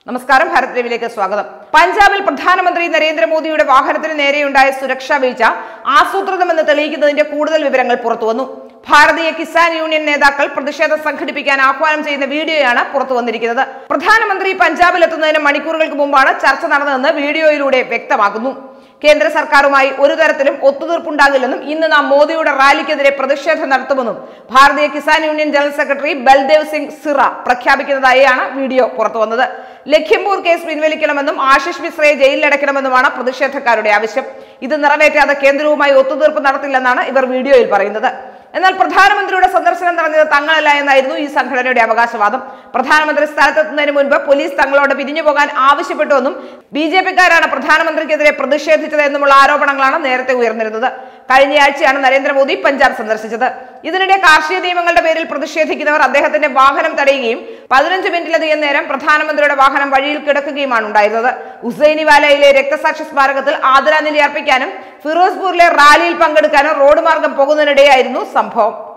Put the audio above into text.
നമസ്കാരം ഭാരത് ലൈവിലേക്ക് സ്വാഗതം പഞ്ചാബിൽ പ്രധാനമന്ത്രി നരേന്ദ്രമോദിയുടെ വാഹനത്തിന് നേരെയുണ്ടായ സുരക്ഷാ വീഴ്ച ആസൂത്രിതമെന്ന് തെളിയിക്കുന്നതിന്റെ കൂടുതൽ വിവരങ്ങൾ പുറത്തുവന്നു ഭാരതീയ കിസാൻ യൂണിയൻ നേതാക്കൾ പ്രതിഷേധം സംഘടിപ്പിക്കാൻ ആഹ്വാനം ചെയ്യുന്ന വീഡിയോയാണ് പുറത്തു വന്നിരിക്കുന്നത് പ്രധാനമന്ത്രി പഞ്ചാബിലെത്തുന്നതിന് മണിക്കൂറുകൾക്ക് മുമ്പാണ് ചർച്ച നടന്നതെന്ന് വീഡിയോയിലൂടെ വ്യക്തമാക്കുന്നു കേന്ദ്ര സർക്കാരുമായി ഒരു തരത്തിലും ഒത്തുതീർപ്പുണ്ടാകില്ലെന്നും ഇന്ന് നാം മോദിയുടെ റാലിക്കെതിരെ പ്രതിഷേധം നടത്തുമെന്നും Bharatiya Kisan union general secretary Baldev Singh Sira പ്രഖ്യാപിക്കുന്നതായാണ് വീഡിയോ പുറത്തുവന്നത് ലഖിംപൂർ കേസ് പിൻവലിക്കണമെന്നും ആശിഷ് മിശ്രയെ ജയിലിലടയ്ക്കണമെന്നുമാണ് പ്രതിഷേധക്കാരുടെ ആവശ്യം ഇത് നിറവേറ്റാതെ കേന്ദ്രവുമായി ഒത്തുതീർപ്പ് നടത്തില്ലെന്നാണ് ഇവർ വീഡിയോയിൽ പറയുന്നത് എന്നാൽ പ്രധാനമന്ത്രിയുടെ സന്ദർശനം നടന്നത് തങ്ങളല്ല എന്നായിരുന്നു ഈ സംഘടനയുടെ അവകാശവാദം പ്രധാനമന്ത്രി സ്ഥലത്തെത്തുന്നതിന് മുൻപ് പോലീസ് തങ്ങളോട് പിരിഞ്ഞു പോകാൻ ആവശ്യപ്പെട്ടുവെന്നും ബി ജെ പിക്കാരാണ് പ്രധാനമന്ത്രിക്കെതിരെ പ്രതിഷേധിച്ചത് എന്നുമുള്ള ആരോപണങ്ങളാണ് നേരത്തെ ഉയർന്നിരുന്നത് കഴിഞ്ഞയാഴ്ചയാണ് നരേന്ദ്രമോദി പഞ്ചാബ് സന്ദർശിച്ചത് ഇതിനിടെ കാർഷിക നിയമങ്ങളുടെ പേരിൽ പ്രതിഷേധിക്കുന്നവർ അദ്ദേഹത്തിന്റെ വാഹനം തടയുകയും പതിനഞ്ച് മിനിറ്റിലധികം നേരം പ്രധാനമന്ത്രിയുടെ വാഹനം വഴിയിൽ കിടക്കുകയുമാണ് ഉണ്ടായിരുന്നത് ഉസൈനിവാലയിലെ രക്തസാക്ഷി സ്മാരകത്തിൽ ആദരാഞ്ജലി അർപ്പിക്കാനും ഫിറോസ്പൂരിലെ റാലിയിൽ പങ്കെടുക്കാനും റോഡ് മാർഗം പോകുന്നതിനിടെയായിരുന്നു സംഭവം